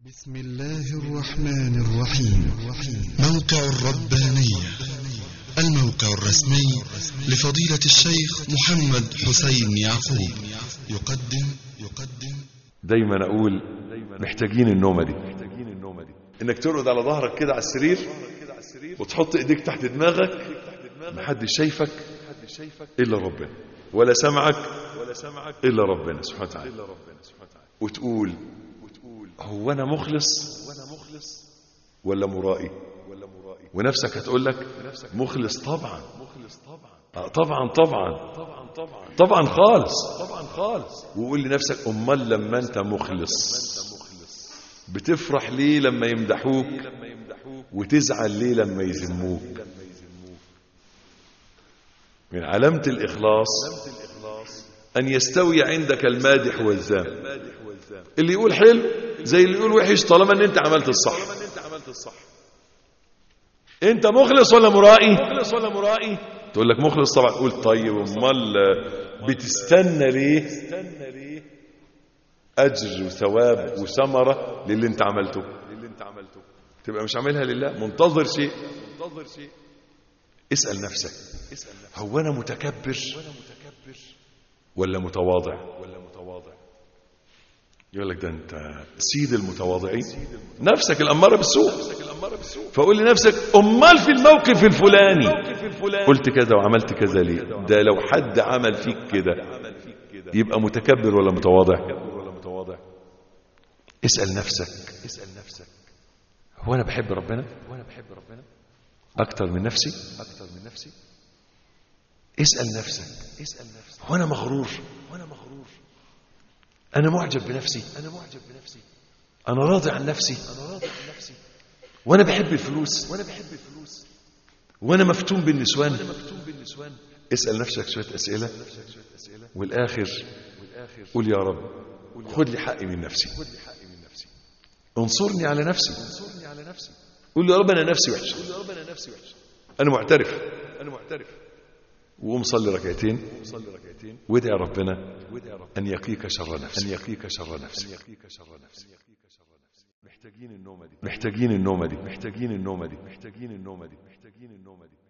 بسم الله الرحمن الرحيم موقع الربانية الموقع الرسمي لفضيلة الشيخ محمد حسين يعقوب يقدم يقدم دايما اقول محتاجين النومه دي انك ترقد على ظهرك كده على السرير وتحط ايديك تحت دماغك محدش شايفك الا ربنا ولا سمعك الا ربنا سبحانه وتعالى وتقول هو انا مخلص ولا مرائي ونفسك هتقول لك مخلص طبعا آه، طبعا طبعا طبعا خالص طبعا خالص وقول لنفسك امال لما انت مخلص بتفرح ليه لما يمدحوك وتزعل ليه لما يذموك من علامة الإخلاص أن يستوي عندك المادح والذام اللي يقول حلو زي اللي يقول وحش طالما ان انت عملت الصح انت مخلص ولا مرائي مخلص ولا مرائي تقول لك مخلص طبعا قول طيب امال بتستنى ليه اجر وثواب وثمره للي انت عملته تبقى مش عاملها لله منتظر شيء اسال نفسك هو انا متكبر ولا متواضع يقول لك ده انت سيد المتواضعين نفسك الاماره بالسوء فقول لنفسك امال في الموقف الفلاني قلت كذا وعملت كذا ليه ده لو حد عمل فيك كده يبقى متكبر ولا متواضع اسال نفسك اسال نفسك هو انا بحب ربنا هو انا بحب ربنا اكتر من نفسي اكتر من نفسي اسال نفسك اسال نفسك هو انا مغرور وانا مغرور انا معجب بنفسي انا معجب بنفسي انا راضي عن نفسي انا راضي عن نفسي وانا بحب الفلوس وانا بحب الفلوس وانا مفتون بالنسوان وانا مفتون بالنسوان اسال نفسك شويه اسئله والاخر قول يا رب خد لي حقي من نفسي خد لي حقي من نفسي انصرني على نفسي انصرني على نفسي قول يا رب انا نفسي وحشه قول يا رب انا نفسي وحشه انا معترف انا معترف وقوم صلي ركعتين وادعي ربنا ان يقيك شر نفسك ان يقيك شر نفسك ان يقيك شر نفسك محتاجين النومه دي محتاجين النومه دي محتاجين النومه دي محتاجين النومه دي محتاجين النومه دي